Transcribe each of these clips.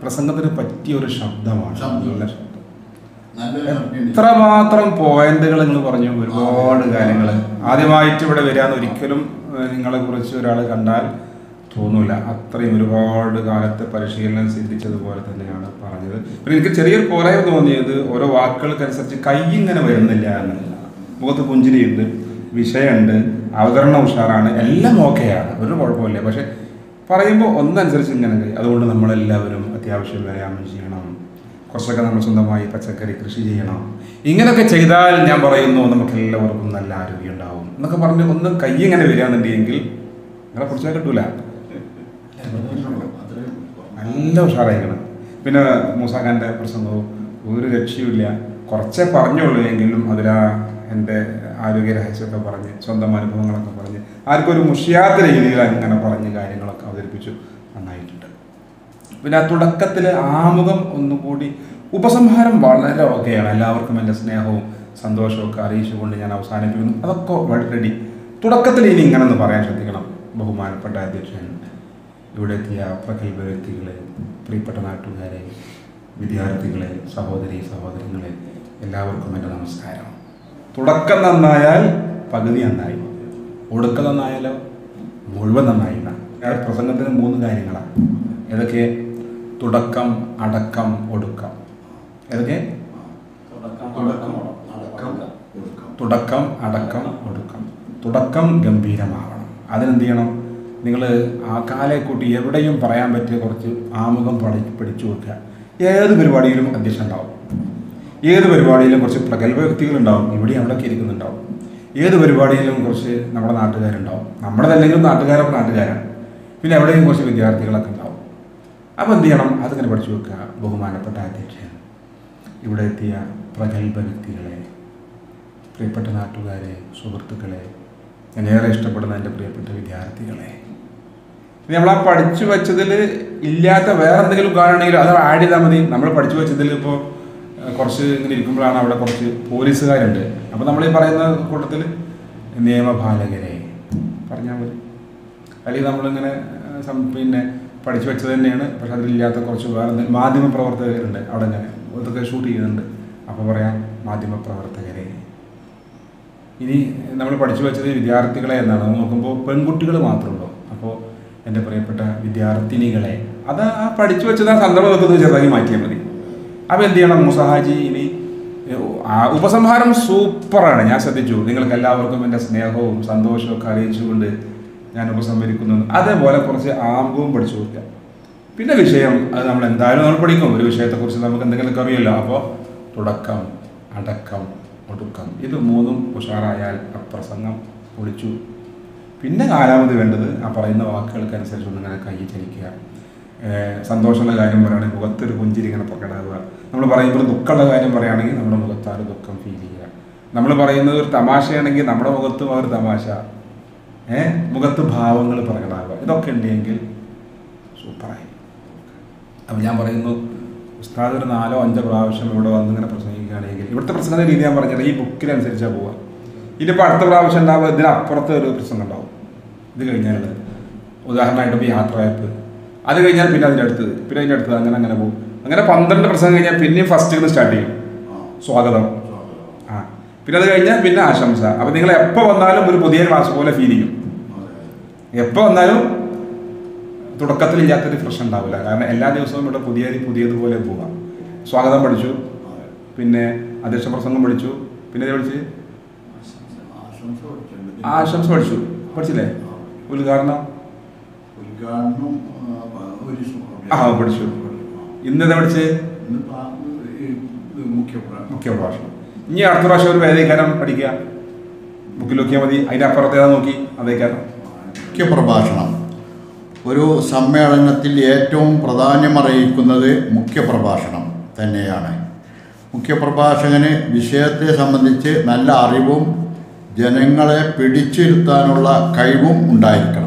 പ്രസംഗത്തിന് പറ്റിയ ഒരു ശബ്ദമാണ് ശബ്ദം. നല്ല ശബ്ദം നല്ല എനർജിയുണ്ട്. എത്രമാത്രം പോയിന്റുകൾ നിങ്ങൾ പറഞ്ഞു ഒരുപാട് കാര്യങ്ങൾ ആദ്യമായിട്ട് ഇവിടെ വരാന്ന് ഒരിക്കലും ഏഹ്, നിങ്ങളെ കുറിച്ച് ഒരാൾ കണ്ടാൽ തോന്നൂല അത്രയും ഒരുപാട് കാലത്തെ പരിശീലനം സിദ്ധിച്ചതുപോലെ തന്നെയാണ് പറഞ്ഞത് പിന്നെ എനിക്ക് ചെറിയൊരു പോരായ്മ തോന്നിയത് ഓരോ വാക്കുകൾക്കനുസരിച്ച് കൈ ഇങ്ങനെ വരുന്നില്ല എന്നുള്ളതാണ് മുഖത്ത് പുഞ്ചിരിയുണ്ട് വിഷയമുണ്ട് അവതരണം ഉഷാറാണ് എല്ലാം ഓക്കെയാണ് ഒരു കുഴപ്പമില്ല പക്ഷെ പറയുമ്പോൾ ഒന്നനുസരിച്ച് ഇങ്ങനെ കൈ അതുകൊണ്ട് നമ്മളെല്ലാവരും അത്യാവശ്യം വ്യായാമം ചെയ്യണം കുറച്ചൊക്കെ നമ്മൾ സ്വന്തമായി പച്ചക്കറി കൃഷി ചെയ്യണം ഇങ്ങനെയൊക്കെ ചെയ്താൽ ഞാൻ പറയുന്നു നമുക്ക് എല്ലാവർക്കും നല്ല ആരോഗ്യം ഉണ്ടാവും എന്നൊക്കെ പറഞ്ഞ് ഒന്ന് കൈ ഇങ്ങനെ വരികയാണെന്നുണ്ടെങ്കിൽ നിങ്ങളെ പിടിച്ചാൽ കിട്ടൂല അത്രയും നല്ല ഉഷാറായിരിക്കണം പിന്നെ മൂസാഖാൻ്റെ പ്രസംഗവും ഒരു രക്ഷയുമില്ല കുറച്ചേ പറഞ്ഞുള്ളൂ എങ്കിലും അതിലാ എൻ്റെ ആരോഗ്യ രഹസ്യമൊക്കെ പറഞ്ഞ് സ്വന്തം അനുഭവങ്ങളൊക്കെ പറഞ്ഞ് ആർക്കും ഒരു മുഷിയാത്ത രീതിയിൽ അങ്ങനെ പറഞ്ഞ് കാര്യങ്ങളൊക്കെ അവതരിപ്പിച്ചു നന്നായിട്ടുണ്ട് പിന്നെ ആ തുടക്കത്തിൽ ആമുഖം ഒന്നുകൂടി ഉപസംഹാരം വളരെ ഓക്കെയാണ് എല്ലാവർക്കും എൻ്റെ സ്നേഹവും സന്തോഷവും ഒക്കെ അറിയിച്ചുകൊണ്ട് ഞാൻ അവസാനിപ്പിക്കുന്നു അതൊക്കെ റെഡി തുടക്കത്തിൽ ഇനി ഇങ്ങനെ ഒന്ന് പറയാൻ ശ്രദ്ധിക്കണം ബഹുമാനപ്പെട്ട അധ്യക്ഷൻ ഇവിടെ എത്തിയ പ്രഗത്ഭ വ്യക്തികളെ പ്രിയപ്പെട്ട നാട്ടുകാരെ വിദ്യാർത്ഥികളെ സഹോദരി സഹോദരങ്ങളെ എല്ലാവർക്കും എൻ്റെ നമസ്കാരം തുടക്കം നന്നായാൽ പകുതി നന്നായി ഒടുക്കം നന്നായാലോ മുഴുവൻ നന്നായി എന്നാ. ആ പ്രസംഗത്തിന് മൂന്ന് കാര്യങ്ങളാണ് ഏതൊക്കെ തുടക്കം അടക്കം ഒടുക്കം ഏതൊക്കെ തുടക്കം, അടക്കം, ഒടുക്കം. തുടക്കം അടക്കം ഒടുക്കം തുടക്കം ഗംഭീരമാവണം അതിനെന്ത് ചെയ്യണം നിങ്ങൾ ആ കാലെ കൂട്ടി എവിടെയും പറയാൻ പറ്റിയ കുറച്ച് ആമുഖം പഠി പഠിച്ചു വെക്കുക ഏത് പരിപാടിയിലും അധ്യക്ഷൻ ഉണ്ടാവും ഏത് പരിപാടിയിലും കുറച്ച് പ്രഗത്ഭ വ്യക്തികളുണ്ടാവും ഇവിടെ അവിടെയൊക്കെ ഇരിക്കുന്നുണ്ടാവും ഏത് പരിപാടിയിലും കുറച്ച് നമ്മുടെ നാട്ടുകാരുണ്ടാവും നമ്മുടെ അല്ലെങ്കിലും നാട്ടുകാരൊക്കെ നാട്ടുകാരാണ് പിന്നെ എവിടെയും കുറച്ച് വിദ്യാർത്ഥികളൊക്കെ ഉണ്ടാവും അപ്പോൾ എന്ത് ചെയ്യണം അതിങ്ങനെ പഠിച്ചു വെക്കുക ബഹുമാനപ്പെട്ട അധ്യക്ഷൻ ഇവിടെ എത്തിയ പ്രഗത്ഭ വ്യക്തികളെ പ്രിയപ്പെട്ട നാട്ടുകാരെ സുഹൃത്തുക്കളെ ഞാൻ ഏറെ ഇഷ്ടപ്പെടുന്ന എൻ്റെ പ്രിയപ്പെട്ട വിദ്യാർത്ഥികളെ ഇനി നമ്മൾ ആ പഠിച്ചു വെച്ചതിൽ ഇല്ലാത്ത വേറെ എന്തെങ്കിലും കാണണമെങ്കിൽ അത് ആഡ് ചെയ്താൽ മതി നമ്മൾ പഠിച്ചു വെച്ചതിൽ ഇപ്പോൾ കുറച്ച് ഇങ്ങനെ ഇരിക്കുമ്പോഴാണ് അവിടെ കുറച്ച് പോലീസുകാരുണ്ട് അപ്പോൾ നമ്മൾ ഈ പറയുന്ന കൂട്ടത്തിൽ നിയമപാലകരെ പറഞ്ഞാൽ മതി അല്ലെങ്കിൽ നമ്മളിങ്ങനെ ആ, സം- പിന്നെ പഠിച്ചു വെച്ചത് തന്നെയാണ് പക്ഷെ അതിലില്ലാത്ത കുറച്ച് വേറെ എന്തെങ്കിലും മാധ്യമ പ്രവർത്തകരുണ്ട് അവിടെ ഇങ്ങനെ ഇതൊക്കെ ഷൂട്ട് ചെയ്യുന്നുണ്ട് അപ്പോൾ പറയാം മാധ്യമ പ്രവർത്തകരെ ഇനി നമ്മൾ പഠിച്ചു വെച്ചത് വിദ്യാർത്ഥികളെ എന്നാണ് അത് നോക്കുമ്പോൾ പെൺകുട്ടികൾ മാത്രമേ ഉള്ളൂ അപ്പോൾ എൻ്റെ പ്രിയപ്പെട്ട വിദ്യാർത്ഥിനികളെ അത് ആ പഠിച്ചു വെച്ചത് ആ സന്ദർഭത്തിൽ ചെറുതാക്കി മാറ്റിയാൽ മതി അപ്പോൾ എന്ത് ചെയ്യണം മുസഹാജി ഇനി ആ ഉപസംഹാരം സൂപ്പറാണ് ഞാൻ ശ്രദ്ധിച്ചു നിങ്ങൾക്ക് എല്ലാവർക്കും എൻ്റെ സ്നേഹവും സന്തോഷവും ഒക്കെ അറിയിച്ചുകൊണ്ട് ഞാൻ ഉപസംഹരിക്കുന്നു അതേപോലെ കുറച്ച് ആമുഖവും പഠിച്ചു കൊടുക്കുക പിന്നെ വിഷയം അത് നമ്മൾ എന്തായാലും നമ്മൾ പഠിക്കും ഒരു വിഷയത്തെക്കുറിച്ച് നമുക്ക് എന്തെങ്കിലും അറിയല്ലോ അപ്പോൾ തുടക്കം അടക്കം ഒടുക്കം ഇത് മൂന്നും ഉഷാറായാൽ ആ പ്രസംഗം പൊളിച്ചു പിന്നെ നാലാമത് വേണ്ടത് ആ പറയുന്ന വാക്കുകൾക്കനുസരിച്ച് ഒന്നിങ്ങനെ കൈ ചലിക്കുക ഏഹ് സന്തോഷമുള്ള കാര്യം പറയുകയാണെങ്കിൽ മുഖത്തൊരു പുഞ്ചിരി ഇങ്ങനെ പ്രകടമാവുക നമ്മൾ പറയുമ്പോൾ ദുഃഖമുള്ള കാര്യം പറയുകയാണെങ്കിൽ നമ്മുടെ മുഖത്ത് ആ ഒരു ദുഃഖം ഫീൽ ചെയ്യുക നമ്മൾ പറയുന്നത് ഒരു തമാശയാണെങ്കിൽ നമ്മുടെ മുഖത്തും ആ ഒരു തമാശ ഏഹ് മുഖത്ത് ഭാവങ്ങൾ പ്രകടമാവുക ഇതൊക്കെ ഉണ്ടെങ്കിൽ സൂപ്പറായി അപ്പം ഞാൻ പറയുന്നു ഉസ്താദ് ഒരു നാലോ അഞ്ചോ പ്രാവശ്യം ഇവിടെ വന്ന് ഇങ്ങനെ പ്രസംഗിക്കുകയാണെങ്കിൽ ഇവിടുത്തെ പ്രസംഗ രീതി ഞാൻ പറഞ്ഞത് ഈ ബുക്കിനനുസരിച്ചാണ് പോവുക ഇതിപ്പോൾ അടുത്ത പ്രാവശ്യം ഉണ്ടാവുക ഇതിനപ്പുറത്ത് ഒരു പ്രസംഗം ഉണ്ടാവും ഇത് കഴിഞ്ഞാൽ ഉദാഹരണമായിട്ട് ഇപ്പോൾ യാത്രയപ്പ് അത് കഴിഞ്ഞാൽ പിന്നെ അതിൻ്റെ അടുത്തത് പിന്നെ അതിൻ്റെ അടുത്തത് അങ്ങനെ അങ്ങനെ പോകും അങ്ങനെ പന്ത്രണ്ട് പ്രസംഗം കഴിഞ്ഞാൽ പിന്നെയും ഫസ്റ്റ് നിന്ന് സ്റ്റാർട്ട് ചെയ്യും ആ, സ്വാഗതം സ്വാഗതം. ആ പിന്നെ അത് കഴിഞ്ഞാൽ പിന്നെ ആശംസ അപ്പം നിങ്ങൾ എപ്പോൾ വന്നാലും ഒരു പുതിയ ക്ലാസ് പോലെ ഫീൽ ചെയ്യും അതെ. എപ്പോൾ വന്നാലും തുടക്കത്തിൽ ഇല്ലാത്തൊരു പ്രശ്നം ഉണ്ടാവില്ല കാരണം എല്ലാ ദിവസവും ഇവിടെ പുതിയ പുതിയതുപോലെ പോകാം സ്വാഗതം പഠിച്ചു അതെ. പിന്നെ അധ്യക്ഷ പ്രസംഗം പഠിച്ചു പിന്നെ ഇത് പഠിച്ച് ആശംസ പഠിച്ചിട്ടുണ്ട്. ആശംസ പഠിച്ചു പഠിച്ചില്ലേ ആ. ഉദ്ഘാടനം ഉദ്ഘാടനം ആ, ഒരു സു- ആ, പഠിച്ചു. ഇന്നത്തെ പഠിച്ച് ഇന്ന് പാ- ഈ ഇത് മുഖ്യ പ്ര- മുഖ്യ പ്രഭാഷണം ഇനി അടുത്ത പ്രാവശ്യം ഒരു വേദീകരണം പഠിക്കുക ബുക്കിൽ നോക്കിയാൽ മതി അതിൻ്റെ അപ്പുറത്തേതാ നോക്കി അതേക്കാരം മുഖ്യ പ്രഭാഷണം ഒരു സമ്മേളനത്തിൽ ഏറ്റവും പ്രാധാന്യമറിയിക്കുന്നത് മുഖ്യപ്രഭാഷണം തന്നെയാണ് മുഖ്യപ്രഭാഷകന് വിഷയത്തെ സംബന്ധിച്ച് നല്ല അറിവും ജനങ്ങളെ പിടിച്ചിരുത്താനുള്ള കഴിവും ഉണ്ടായിരിക്കണം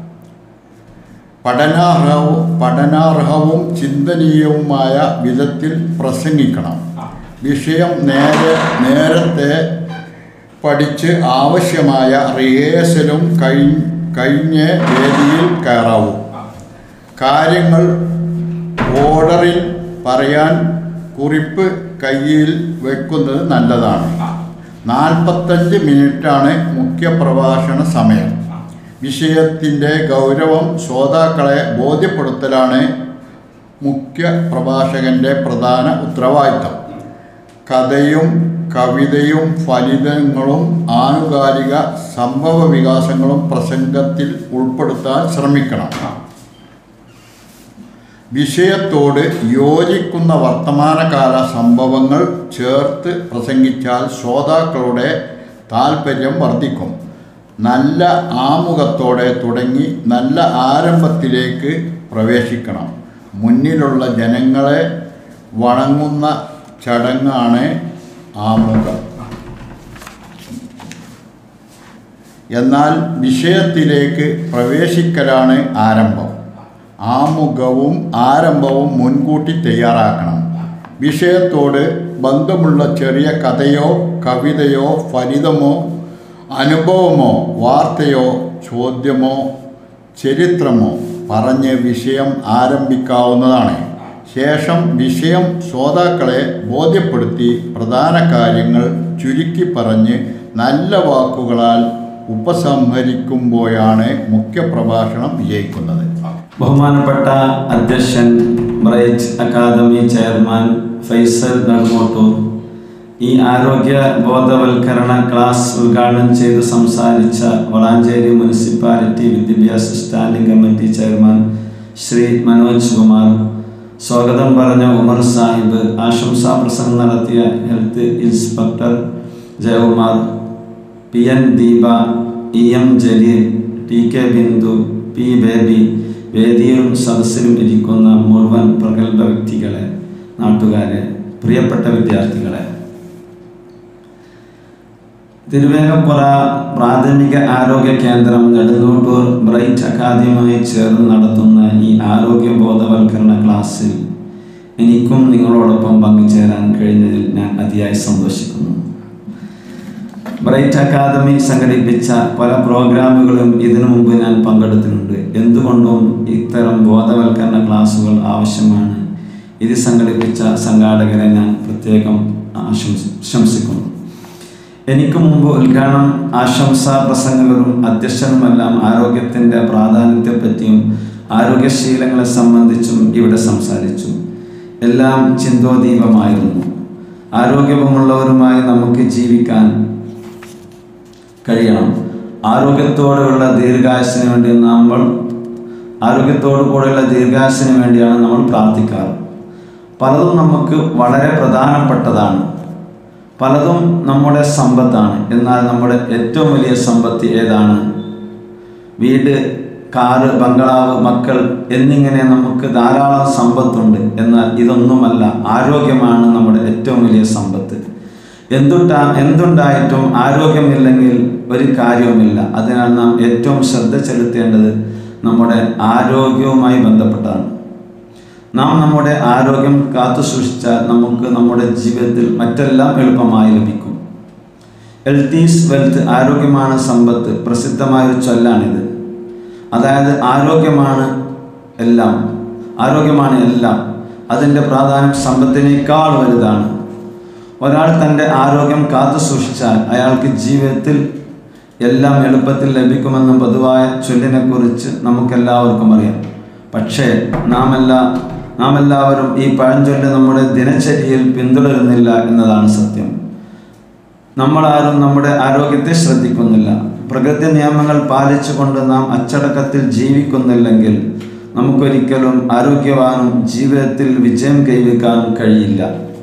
പഠനാർഹവും പഠനാർഹവും ചിന്തനീയവുമായ വിധത്തിൽ പ്രസംഗിക്കണം വിഷയം നേരെ നേരത്തെ പഠിച്ച് ആവശ്യമായ റിഹേഴ്സലും കഴി കഴിഞ്ഞ് വേദിയിൽ കയറാവൂ കാര്യങ്ങൾ ഓർഡറിൽ പറയാൻ കുറിപ്പ് കയ്യിൽ വെക്കുന്നത് നല്ലതാണ് നാൽപ്പത്തഞ്ച് മിനിറ്റാണ് മുഖ്യ പ്രഭാഷണ സമയം വിഷയത്തിൻ്റെ ഗൗരവം ശ്രോതാക്കളെ ബോധ്യപ്പെടുത്തലാണ് മുഖ്യ പ്രഭാഷകൻ്റെ പ്രധാന ഉത്തരവാദിത്തം കഥയും കവിതയും ഫലിതങ്ങളും ആനുകാലിക സംഭവ വികാസങ്ങളും പ്രസംഗത്തിൽ ഉൾപ്പെടുത്താൻ ശ്രമിക്കണം വിഷയത്തോട് യോജിക്കുന്ന വർത്തമാനകാല സംഭവങ്ങൾ ചേർത്ത് പ്രസംഗിച്ചാൽ ശ്രോതാക്കളുടെ താല്പര്യം വർദ്ധിക്കും നല്ല ആമുഖത്തോടെ തുടങ്ങി നല്ല ആരംഭത്തിലേക്ക് പ്രവേശിക്കണം മുന്നിലുള്ള ജനങ്ങളെ വണങ്ങുന്ന ചടങ്ങാണ് ആമുഖം എന്നാൽ വിഷയത്തിലേക്ക് പ്രവേശിക്കലാണ് ആരംഭം ആമുഖവും ആരംഭവും മുൻകൂട്ടി തയ്യാറാക്കണം വിഷയത്തോട് ബന്ധമുള്ള ചെറിയ കഥയോ കവിതയോ ഫലിതമോ അനുഭവമോ വാർത്തയോ ചോദ്യമോ ചരിത്രമോ പറഞ്ഞ് വിഷയം ആരംഭിക്കാവുന്നതാണ് ശേഷം വിഷയം ശ്രോതാക്കളെ ബോധ്യപ്പെടുത്തി പ്രധാന കാര്യങ്ങൾ ചുരുക്കി പറഞ്ഞ് നല്ല വാക്കുകളാൽ ഉപസംഹരിക്കുമ്പോഴാണ് മുഖ്യപ്രഭാഷണം വിജയിക്കുന്നത് ബഹുമാനപ്പെട്ട അധ്യക്ഷൻ Bright Academy chairman Faisal Nedumottur ഈ ആരോഗ്യ ബോധവൽക്കരണ ക്ലാസ് ഉദ്ഘാടനം ചെയ്ത് സംസാരിച്ച വളാഞ്ചേരി മുനിസിപ്പാലിറ്റി വിദ്യാഭ്യാസ standing committee chairman Shri Manoj Kumar സ്വാഗതം പറഞ്ഞ ഉമർ സാഹിബ് ആശംസാ പ്രസംഗം നടത്തിയ health inspector Jayakumar P N Deepa E M Jaleel T K Bindu P Baby വേദിയിലും സദസ്സിലും ഇരിക്കുന്ന മുഴുവൻ പ്രഗത്ഭ വ്യക്തികളെ നാട്ടുകാരെ പ്രിയപ്പെട്ട വിദ്യാർത്ഥികളെ തിരുവേഗപ്പുറ പ്രാഥമിക ആരോഗ്യ കേന്ദ്രം നെടുങ്ങോട്ടൂർ ബ്രൈറ്റ് അക്കാദമിയുമായി ചേർന്ന് നടത്തുന്ന ഈ ആരോഗ്യ ബോധവൽക്കരണ ക്ലാസ്സിൽ എനിക്കും നിങ്ങളോടൊപ്പം പങ്കുചേരാൻ കഴിഞ്ഞതിൽ ഞാൻ അതിയായി സന്തോഷിക്കുന്നു ബ്രൈറ്റ് അക്കാദമി സംഘടിപ്പിച്ച പല പ്രോഗ്രാമുകളും ഇതിനു മുമ്പ് ഞാൻ പങ്കെടുത്തിട്ടുണ്ട് എന്തുകൊണ്ടും ഇത്തരം ബോധവൽക്കരണ ക്ലാസുകൾ ആവശ്യമാണ് ഇത് സംഘടിപ്പിച്ച സംഘാടകരെ ഞാൻ പ്രത്യേകം ആശംസ പ്രശംസിക്കുന്നു എനിക്ക് മുമ്പ് ഉദ്ഘാടനം ആശംസാ പ്രസംഗകരും അധ്യക്ഷനുമെല്ലാം ആരോഗ്യത്തിൻ്റെ പ്രാധാന്യത്തെപ്പറ്റിയും ആരോഗ്യശീലങ്ങളെ സംബന്ധിച്ചും ഇവിടെ സംസാരിച്ചു എല്ലാം ചിന്തോദീപമായിരുന്നു ആരോഗ്യമുള്ളവരുമായി നമുക്ക് ജീവിക്കാൻ കഴിയണം ആരോഗ്യത്തോടെയുള്ള ദീർഘായുസിന് വേണ്ടി നമ്മൾ ആരോഗ്യത്തോടു കൂടെയുള്ള ദീർഘായുസിന് വേണ്ടിയാണ് നമ്മൾ പ്രാർത്ഥിക്കാറ് പലതും നമുക്ക് വളരെ പ്രധാനപ്പെട്ടതാണ് പലതും നമ്മുടെ സമ്പത്താണ് എന്നാൽ നമ്മുടെ ഏറ്റവും വലിയ സമ്പത്ത് ഏതാണ് വീട് കാറ് ബംഗ്ലാവ് മക്കൾ എന്നിങ്ങനെ നമുക്ക് ധാരാളം സമ്പത്തുണ്ട് എന്നാൽ ഇതൊന്നുമല്ല ആരോഗ്യമാണ് നമ്മുടെ ഏറ്റവും വലിയ സമ്പത്ത് എന്തുണ്ടാ എന്തുണ്ടായിട്ടും ആരോഗ്യമില്ലെങ്കിൽ ഒരു കാര്യവുമില്ല അതിനാൽ നാം ഏറ്റവും ശ്രദ്ധ ചെലുത്തേണ്ടത് നമ്മുടെ ആരോഗ്യവുമായി ബന്ധപ്പെട്ടാണ് നാം നമ്മുടെ ആരോഗ്യം കാത്തു സൂക്ഷിച്ചാൽ നമുക്ക് നമ്മുടെ ജീവിതത്തിൽ മറ്റെല്ലാം എളുപ്പമായി ലഭിക്കും ഹെൽത്ത് ഈസ് വെൽത്ത് ആരോഗ്യമാണ് സമ്പത്ത് പ്രസിദ്ധമായൊരു ചൊല്ലാണിത് അതായത് ആരോഗ്യമാണ് എല്ലാം ആരോഗ്യമാണ് എല്ലാം അതിൻ്റെ പ്രാധാന്യം സമ്പത്തിനേക്കാൾ വലുതാണ് ഒരാൾ തൻ്റെ ആരോഗ്യം കാത്തു സൂക്ഷിച്ചാൽ അയാൾക്ക് ജീവിതത്തിൽ എല്ലാം എളുപ്പത്തിൽ ലഭിക്കുമെന്ന പൊതുവായ ചൊല്ലിനെക്കുറിച്ച് നമുക്കെല്ലാവർക്കും അറിയാം പക്ഷേ നാം എല്ലാ നാം എല്ലാവരും ഈ പഴഞ്ചൊല്ല് നമ്മുടെ ദിനചര്യയിൽ പിന്തുടരുന്നില്ല എന്നതാണ് സത്യം നമ്മളാരും നമ്മുടെ ആരോഗ്യത്തെ ശ്രദ്ധിക്കുന്നില്ല പ്രകൃതി നിയമങ്ങൾ പാലിച്ചുകൊണ്ട് നാം അച്ചടക്കത്തിൽ ജീവിക്കുന്നില്ലെങ്കിൽ നമുക്കൊരിക്കലും ആരോഗ്യവാനും ജീവിതത്തിൽ വിജയം കൈവരിക്കാനും കഴിയില്ല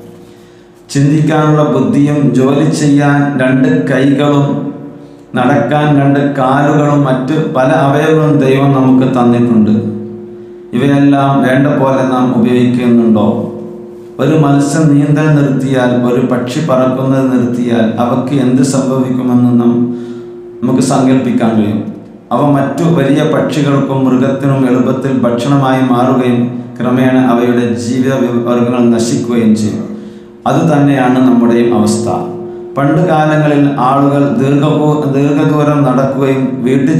ചിന്തിക്കാനുള്ള ബുദ്ധിയും ജോലി ചെയ്യാൻ രണ്ട് കൈകളും നടക്കാൻ രണ്ട് കാലുകളും മറ്റ് പല അവയവങ്ങളും ദൈവം നമുക്ക് തന്നിട്ടുണ്ട് ഇവയെല്ലാം വേണ്ട പോലെ നാം ഉപയോഗിക്കുന്നുണ്ടോ ഒരു മത്സ്യം നീന്തൽ നിർത്തിയാൽ ഒരു പക്ഷി പറക്കുന്നത് നിർത്തിയാൽ അവയ്ക്ക് എന്ത് സംഭവിക്കുമെന്ന് നാം നമുക്ക് സങ്കല്പിക്കാൻ കഴിയും അവ മറ്റു വലിയ പക്ഷികൾക്കും മൃഗത്തിനും എളുപ്പത്തിൽ ഭക്ഷണമായി മാറുകയും ക്രമേണ അവയുടെ ജീവിത വർഗങ്ങൾ നശിക്കുകയും ചെയ്യും അതുതന്നെയാണ് നമ്മുടെയും അവസ്ഥ പണ്ട് കാലങ്ങളിൽ ആളുകൾ ദീർഘപൂ ദീർഘദൂരം നടക്കുകയും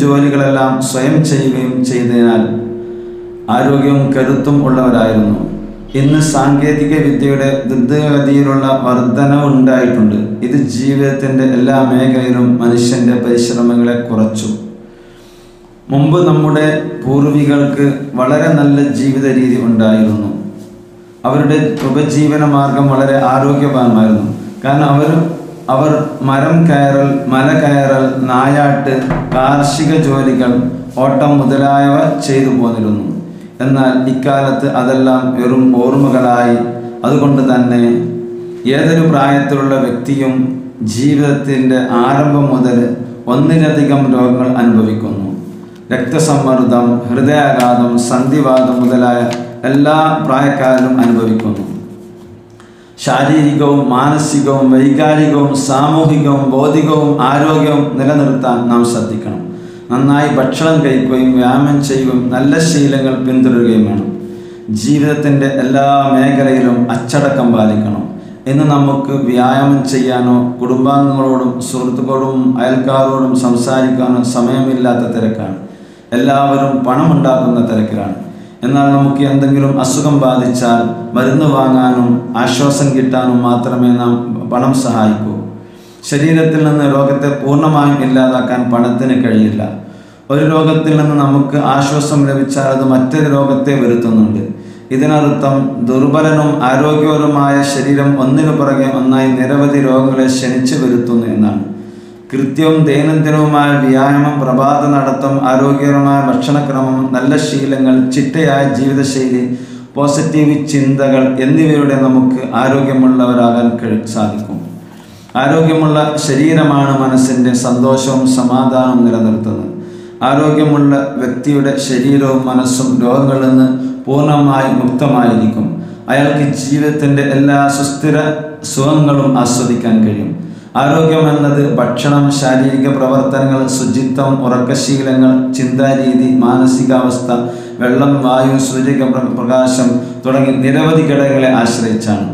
വീട്ടുജോലികളെല്ലാം സ്വയം ചെയ്യുകയും ചെയ്തതിനാൽ ആരോഗ്യവും കരുത്തും ഉള്ളവരായിരുന്നു ഇന്ന് സാങ്കേതിക വിദ്യയുടെ ദ്രുതഗതിയിലുള്ള വർധനവ് ഉണ്ടായിട്ടുണ്ട് ഇത് ജീവിതത്തിൻ്റെ എല്ലാ മേഖലയിലും മനുഷ്യൻ്റെ പരിശ്രമങ്ങളെ കുറച്ചു മുമ്പ് നമ്മുടെ പൂർവികർക്ക് വളരെ നല്ല ജീവിത രീതി ഉണ്ടായിരുന്നു അവരുടെ ഉപജീവന മാർഗം വളരെ ആരോഗ്യവാന്മായിരുന്നു കാരണം അവർ അവർ മരം കയറൽ മല കയറൽ നായാട്ട് കാർഷിക ജോലികൾ ഓട്ടം മുതലായവ ചെയ്തു പോന്നിരുന്നു എന്നാൽ ഇക്കാലത്ത് അതെല്ലാം വെറും ഓർമ്മകളായി അതുകൊണ്ട് തന്നെ ഏതൊരു പ്രായത്തിലുള്ള വ്യക്തിയും ജീവിതത്തിൻ്റെ ആരംഭം മുതൽ ഒന്നിലധികം രോഗങ്ങൾ അനുഭവിക്കുന്നു രക്തസമ്മർദ്ദം ഹൃദയാഘാതം സന്ധിവാദം മുതലായ എല്ലാ പ്രായക്കാരിലും അനുഭവിക്കുന്നു ശാരീരികവും മാനസികവും വൈകാരികവും സാമൂഹികവും ബൗദ്ധികവും ആരോഗ്യവും നിലനിർത്താൻ നാം ശ്രദ്ധിക്കണം നന്നായി ഭക്ഷണം കഴിക്കുകയും വ്യായാമം ചെയ്യുകയും നല്ല ശീലങ്ങൾ പിന്തുടരുകയും വേണം ജീവിതത്തിൻ്റെ എല്ലാ മേഖലയിലും അച്ചടക്കം പാലിക്കണം ഇന്ന് നമുക്ക് വ്യായാമം ചെയ്യാനോ കുടുംബാംഗങ്ങളോടും സുഹൃത്തുക്കളോടും അയൽക്കാരോടും സംസാരിക്കാനോ സമയമില്ലാത്ത തിരക്കാണ് എല്ലാവരും പണമുണ്ടാക്കുന്ന തിരക്കിലാണ് എന്നാൽ നമുക്ക് എന്തെങ്കിലും അസുഖം ബാധിച്ചാൽ മരുന്ന് വാങ്ങാനും ആശ്വാസം കിട്ടാനും മാത്രമേ നാം പണം സഹായിക്കൂ ശരീരത്തിൽ നിന്ന് രോഗത്തെ പൂർണ്ണമായും ഇല്ലാതാക്കാൻ പണത്തിന് കഴിയില്ല ഒരു രോഗത്തിൽ നിന്ന് നമുക്ക് ആശ്വാസം ലഭിച്ചാൽ അത് മറ്റൊരു രോഗത്തെ വരുത്തുന്നുണ്ട് ഇതിനർത്ഥം ദുർബലനും ആരോഗ്യപരമായ ശരീരം ഒന്നിനു പുറകെ ഒന്നായി നിരവധി രോഗങ്ങളെ ക്ഷണിച്ചു വരുത്തുന്നു എന്നാണ് കൃത്യവും ദൈനംദിനവുമായ വ്യായാമം പ്രഭാത നടത്തം ആരോഗ്യകരമായ ഭക്ഷണക്രമം നല്ല ശീലങ്ങൾ ചിട്ടയായ ജീവിതശൈലി പോസിറ്റീവ് ചിന്തകൾ എന്നിവയുടെ നമുക്ക് ആരോഗ്യമുള്ളവരാകാൻ കഴി സാധിക്കും ആരോഗ്യമുള്ള ശരീരമാണ് മനസ്സിൻ്റെ സന്തോഷവും സമാധാനവും നിലനിർത്തുന്നത് ആരോഗ്യമുള്ള വ്യക്തിയുടെ ശരീരവും മനസ്സും രോഗങ്ങളിൽ നിന്ന് പൂർണ്ണമായി മുക്തമായിരിക്കും അയാൾക്ക് ജീവിതത്തിൻ്റെ എല്ലാ സുസ്ഥിര സുഖങ്ങളും ആസ്വദിക്കാൻ കഴിയും ആരോഗ്യം എന്നത് ഭക്ഷണം ശാരീരിക പ്രവർത്തനങ്ങൾ ശുചിത്വം ഉറക്കശീലങ്ങൾ ചിന്താരീതി മാനസികാവസ്ഥ വെള്ളം വായു സൂര്യ പ്രകാശം തുടങ്ങി നിരവധി ഘടകങ്ങളെ ആശ്രയിച്ചാണ്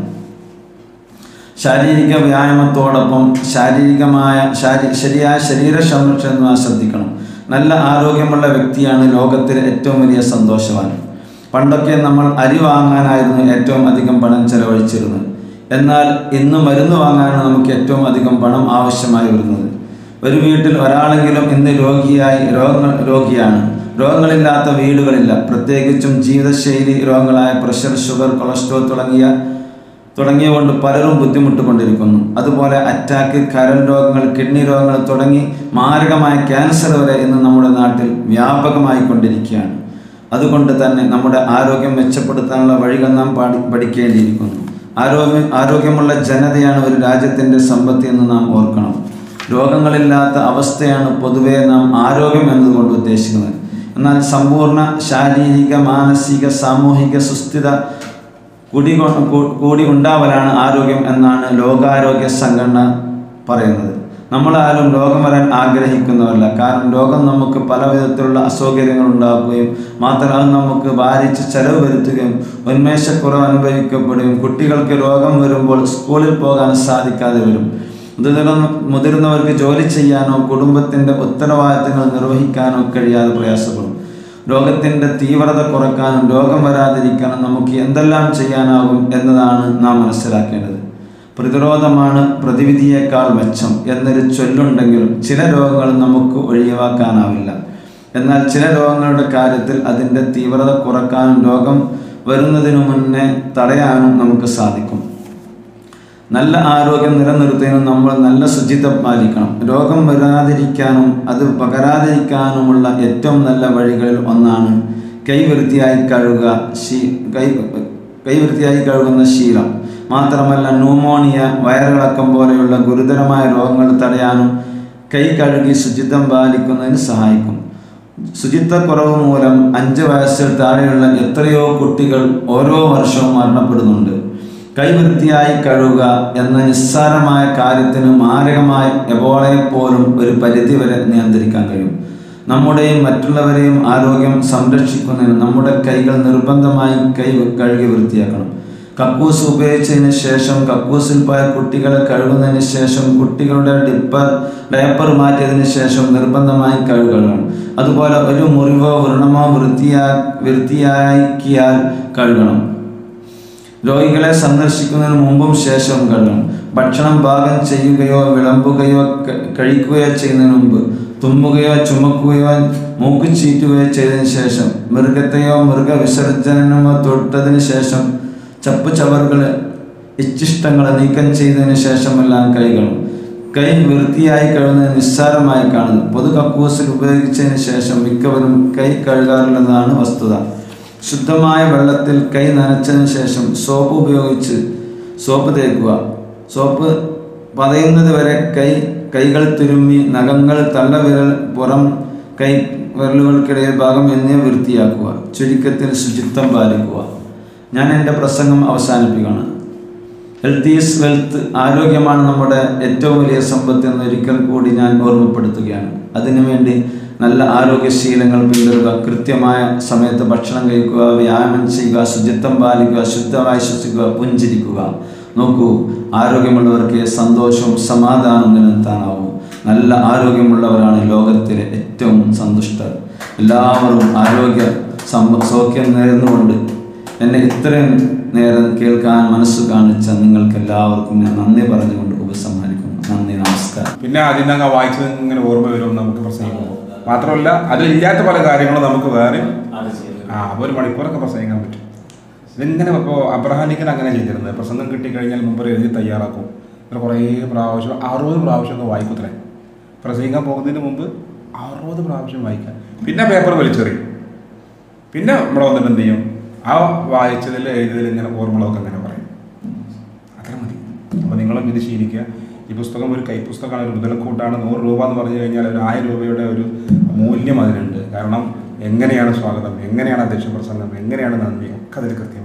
ശാരീരിക വ്യായാമത്തോടൊപ്പം ശാരീരികമായ ശാരീ ശരിയായ ശരീര സംരക്ഷണം നാം ശ്രദ്ധിക്കണം നല്ല ആരോഗ്യമുള്ള വ്യക്തിയാണ് ലോകത്തിലെ ഏറ്റവും വലിയ സന്തോഷവാൻ പണ്ടൊക്കെ നമ്മൾ അരി വാങ്ങാനായിരുന്നു ഏറ്റവും അധികം പണം ചെലവഴിച്ചിരുന്നത് എന്നാൽ ഇന്ന് മരുന്ന് വാങ്ങാനാണ് നമുക്ക് ഏറ്റവും അധികം പണം ആവശ്യമായി വരുന്നത് ഒരു വീട്ടിൽ ഒരാളെങ്കിലും ഇന്ന് രോഗിയായി രോഗങ്ങൾ രോഗിയാണ് രോഗങ്ങളില്ലാത്ത വീടുകളില്ല പ്രത്യേകിച്ചും ജീവിതശൈലി രോഗങ്ങളായ പ്രഷർ ഷുഗർ കൊളസ്ട്രോൾ തുടങ്ങിയ തുടങ്ങിയ കൊണ്ട് പലരും ബുദ്ധിമുട്ടുകൊണ്ടിരിക്കുന്നു അതുപോലെ അറ്റാക്ക് കരൾ രോഗങ്ങൾ കിഡ്നി രോഗങ്ങൾ തുടങ്ങി മാരകമായ ക്യാൻസർ വരെ ഇന്ന് നമ്മുടെ നാട്ടിൽ വ്യാപകമായി കൊണ്ടിരിക്കുകയാണ് അതുകൊണ്ട് തന്നെ നമ്മുടെ ആരോഗ്യം മെച്ചപ്പെടുത്താനുള്ള വഴികൾ നാം പാടി പഠിക്കേണ്ടിയിരിക്കുന്നു ആരോഗ്യം ആരോഗ്യമുള്ള ജനതയാണ് ഒരു രാജ്യത്തിൻ്റെ സമ്പത്ത് എന്ന് നാം ഓർക്കണം രോഗങ്ങളില്ലാത്ത അവസ്ഥയാണ് പൊതുവേ നാം ആരോഗ്യം എന്നതുകൊണ്ട് ഉദ്ദേശിക്കുന്നത് എന്നാൽ സമ്പൂർണ്ണ ശാരീരിക മാനസിക സാമൂഹിക സുസ്ഥിത കൂടി കൊ- കൂ- കൂടി ഉണ്ടാവലാണ് ആരോഗ്യം എന്നാണ് ലോകാരോഗ്യ സംഘടന പറയുന്നത് നമ്മളാരും രോഗം വരാൻ ആഗ്രഹിക്കുന്നവരല്ല കാരണം രോഗം നമുക്ക് പല വിധത്തിലുള്ള അസൗകര്യങ്ങൾ ഉണ്ടാക്കുകയും മാത്രമല്ല അത് നമുക്ക് ഭാരിച്ച് ചെലവ് വരുത്തുകയും ഉന്മേഷക്കുറവ് അനുഭവിക്കപ്പെടുകയും കുട്ടികൾക്ക് രോഗം വരുമ്പോൾ സ്കൂളിൽ പോകാൻ സാധിക്കാതെ വരും മുതിർന്ന മുതിർന്നവർക്ക് ജോലി ചെയ്യാനോ കുടുംബത്തിൻ്റെ ഉത്തരവാദിത്തങ്ങൾ നിർവഹിക്കാനോ കഴിയാതെ പ്രയാസപ്പെടും രോഗത്തിൻ്റെ തീവ്രത കുറക്കാനും രോഗം വരാതിരിക്കാനും നമുക്ക് എന്തെല്ലാം ചെയ്യാനാകും എന്നതാണ് നാം മനസ്സിലാക്കേണ്ടത് പ്രതിരോധമാണ് പ്രതിവിധിയേക്കാൾ മെച്ചം എന്നൊരു ചൊല്ലുണ്ടെങ്കിലും ചില രോഗങ്ങൾ നമുക്ക് ഒഴിവാക്കാനാവില്ല എന്നാൽ ചില രോഗങ്ങളുടെ കാര്യത്തിൽ അതിൻ്റെ തീവ്രത കുറക്കാനും രോഗം വരുന്നതിനു മുന്നേ തടയാനും നമുക്ക് സാധിക്കും നല്ല ആരോഗ്യം നിലനിർത്തുന്നതിനും നമ്മൾ നല്ല ശുചിത്വം പാലിക്കണം രോഗം വരാതിരിക്കാനും അത് പകരാതിരിക്കാനുമുള്ള ഏറ്റവും നല്ല വഴികളിൽ ഒന്നാണ് കൈ വൃത്തിയായി കഴുകുക ശീ കൈ കൈ വൃത്തിയായി കഴുകുന്ന ശീലം മാത്രമല്ല ന്യൂമോണിയ വയറിളക്കം പോലെയുള്ള ഗുരുതരമായ രോഗങ്ങൾ തടയാനും കൈ കഴുകി ശുചിത്വം പാലിക്കുന്നതിന് സഹായിക്കും ശുചിത്വക്കുറവ് മൂലം അഞ്ച് വയസ്സിൽ താഴെയുള്ള എത്രയോ കുട്ടികൾ ഓരോ വർഷവും മരണപ്പെടുന്നുണ്ട് കൈ വൃത്തിയായി കഴുകുക എന്ന നിസ്സാരമായ കാര്യത്തിന് മാരകമായ എബോളയെ പോലും ഒരു പരിധിവരെ നിയന്ത്രിക്കാൻ കഴിയും നമ്മുടെയും മറ്റുള്ളവരെയും ആരോഗ്യം സംരക്ഷിക്കുന്നതിന് നമ്മുടെ കൈകൾ നിർബന്ധമായി കൈ കഴുകി വൃത്തിയാക്കണം കക്കൂസ് ഉപയോഗിച്ചതിന് ശേഷം കക്കൂസിൽ പോയ കുട്ടികളെ കഴുകുന്നതിന് ശേഷം കുട്ടികളുടെ ഡിപ്പർ ഡയപ്പർ മാറ്റിയതിന് ശേഷം നിർബന്ധമായി കഴുകണം അതുപോലെ ഒരു മുറിവോ വ്രണമോ വൃത്തിയാ വൃത്തിയാക്കിയാൽ കഴുകണം രോഗികളെ സന്ദർശിക്കുന്നതിന് മുമ്പും ശേഷവും കഴുകണം ഭക്ഷണം പാകം ചെയ്യുകയോ വിളമ്പുകയോ ക- കഴിക്കുകയോ ചെയ്യുന്നതിന് മുമ്പ് തുമ്മുകയോ ചുമക്കുകയോ മൂക്ക് ചീറ്റുകയോ ചെയ്തതിന് ശേഷം മൃഗത്തെയോ മൃഗവിസർജനമോ തൊട്ടതിന് ശേഷം ചപ്പ് ചവറുകൾ ഇച്ഛിഷ്ടങ്ങൾ നീക്കം ചെയ്തതിന് ശേഷമെല്ലാം കൈകളും കൈ വൃത്തിയായി കഴുകുന്നത് നിസ്സാരമായി കാണുന്നു പൊതു കക്കൂസിൽ ഉപയോഗിച്ചതിന് ശേഷം മിക്കവരും കൈ കഴുകാറുള്ളതാണ് വസ്തുത ശുദ്ധമായ വെള്ളത്തിൽ കൈ നനച്ചതിന് ശേഷം സോപ്പ് ഉപയോഗിച്ച് സോപ്പ് തേക്കുക സോപ്പ് പതയുന്നത് വരെ കൈ കൈകൾ തിരുമ്മി നഖങ്ങൾ തള്ളവിരൽ പുറം കൈ വിരലുകൾക്കിടയിൽ ഭാഗം എന്നിവ വൃത്തിയാക്കുക ചുരുക്കത്തിൽ ശുചിത്വം പാലിക്കുക ഞാൻ എൻ്റെ പ്രസംഗം അവസാനിപ്പിക്കുകയാണ് ഹെൽത്ത് ഈസ് വെൽത്ത് ആരോഗ്യമാണ് നമ്മുടെ ഏറ്റവും വലിയ സമ്പത്ത് എന്ന് ഒരിക്കൽ കൂടി ഞാൻ ഓർമ്മപ്പെടുത്തുകയാണ് അതിനുവേണ്ടി നല്ല ആരോഗ്യശീലങ്ങൾ പിന്തുടരുക കൃത്യമായ സമയത്ത് ഭക്ഷണം കഴിക്കുക വ്യായാമം ചെയ്യുക ശുചിത്വം പാലിക്കുക ശുദ്ധമായി ശ്വസിക്കുക പുഞ്ചിരിക്കുക നോക്കൂ ആരോഗ്യമുള്ളവർക്ക് സന്തോഷവും സമാധാനവും നിലനിർത്താനാവും നല്ല ആരോഗ്യമുള്ളവരാണ് ലോകത്തിലെ ഏറ്റവും സന്തുഷ്ടർ എല്ലാവരും ആരോഗ്യ സമ്പ സൗഖ്യം നേർന്നുകൊണ്ട് എന്നെ ഇത്രയും നേരം കേൾക്കാൻ മനസ്സ് കാണിച്ച നിങ്ങൾക്ക് എല്ലാവർക്കും ഞാൻ നന്ദി പറഞ്ഞുകൊണ്ട് ഉപസംഹരിക്കുന്നു നന്ദി നമസ്കാരം പിന്നെ അതിൽ നിന്ന് അങ്ങ് വായിച്ചത് ഇങ്ങനെ ഓർമ്മ വരും നമുക്ക് പ്രസംഗിക്കുമ്പോൾ മാത്രമല്ല അതിലില്ലാത്ത പല കാര്യങ്ങളും നമുക്ക് വേറെ ആ അപ്പോൾ ഒരു മണിക്കൂറൊക്കെ പ്രസംഗിക്കാൻ പറ്റും ഇതിങ്ങനെ ഇപ്പോൾ അബ്രഹാനിക്കൻ അങ്ങനെ ചെയ്തിരുന്നത് പ്രസംഗം കിട്ടിക്കഴിഞ്ഞാൽ മുമ്പ് എഴുതി തയ്യാറാക്കും ഇങ്ങനെ കുറേ പ്രാവശ്യം അറുപത് പ്രാവശ്യം ഒന്ന് വായിക്കുത്രേ പ്രസംഗിക്കാൻ പോകുന്നതിന് മുമ്പ് അറുപത് പ്രാവശ്യം വായിക്കാം പിന്നെ പേപ്പർ വലിച്ചെറിയും പിന്നെ ഇവിടെ വന്നിട്ട് എന്ത് ചെയ്യും ആ വായിച്ചതിൽ എഴുതിയതിൽ ഇങ്ങനെ ഓർമ്മകളൊക്കെ അങ്ങനെ പറയും അത്ര മതി അപ്പോൾ നിങ്ങളും ഇത് ശീലിക്കുക ഈ പുസ്തകം ഒരു കൈപ്പുസ്തകമാണ് ഒരു മുതൽക്കൂട്ടാണ് നൂറ് രൂപ എന്ന് പറഞ്ഞു കഴിഞ്ഞാൽ ഒരു ആയിരം രൂപയുടെ ഒരു മൂല്യം അതിനുണ്ട് കാരണം എങ്ങനെയാണ് സ്വാഗതം എങ്ങനെയാണ് അധ്യക്ഷ പ്രസംഗം എങ്ങനെയാണ് നന്ദി ഒക്കെ അതിൽ കൃത്യം